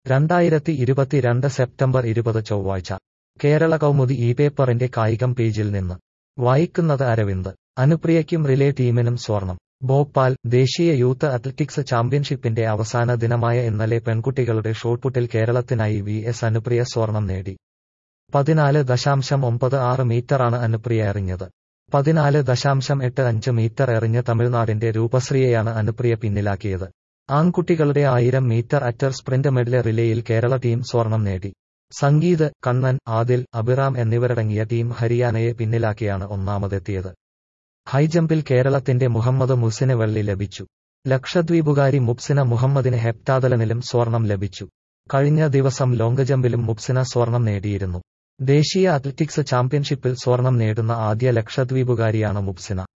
രണ്ടായിരത്തി ഇരുപത്തിരണ്ട് സെപ്റ്റംബർ ഇരുപത് ചൊവ്വാഴ്ച കേരള കൗമുദി ഈ പേപ്പറിന്റെ കായികം പേജിൽ നിന്ന് വായിക്കുന്നത് അരവിന്ദ് അനുപ്രിയയ്ക്കും റിലേ ടീമിനും സ്വർണം ഭോപ്പാൽ ദേശീയ യൂത്ത് അത്ലറ്റിക്സ് ചാമ്പ്യൻഷിപ്പിന്റെ അവസാന ദിനമായ ഇന്നലെ പെൺകുട്ടികളുടെ ഷോട്ട്പുട്ടിൽ കേരളത്തിനായി വി എസ് അനുപ്രിയ സ്വർണം നേടി പതിനാല് ദശാംശം ഒമ്പത് ആറ് മീറ്ററാണ് അനുപ്രിയ എറിഞ്ഞത് പതിനാല് ദശാംശം എട്ട് അഞ്ച് മീറ്റർ എറിഞ്ഞ് തമിഴ്നാടിന്റെ രൂപശ്രീയെയാണ് അനുപ്രിയ പിന്നിലാക്കിയത് ആൺകുട്ടികളുടെ ആയിരം മീറ്റർ അറ്റർ സ്പ്രിന്റ് മെഡൽ റിലേയിൽ കേരള ടീം സ്വർണം നേടി സംഗീത് കണ്ണൻ ആദിൽ അബിറാം എന്നിവരടങ്ങിയ ടീം ഹരിയാനയെ പിന്നിലാക്കിയാണ് ഒന്നാമതെത്തിയത് ഹൈജമ്പിൽ കേരളത്തിന്റെ മുഹമ്മദ് മുസിന് വെള്ളി ലഭിച്ചു ലക്ഷദ്വീപുകാരി മുബ്സിന മുഹമ്മദിന് ഹെപ്റ്റാതലനിലും സ്വർണം ലഭിച്ചു കഴിഞ്ഞ ദിവസം ലോങ് ജമ്പിലും മുബ്സിന സ്വർണം നേടിയിരുന്നു ദേശീയ അത്ലറ്റിക്സ് ചാമ്പ്യൻഷിപ്പിൽ സ്വർണം നേടുന്ന ആദ്യ ലക്ഷദ്വീപുകാരിയാണ് മുബ്സിന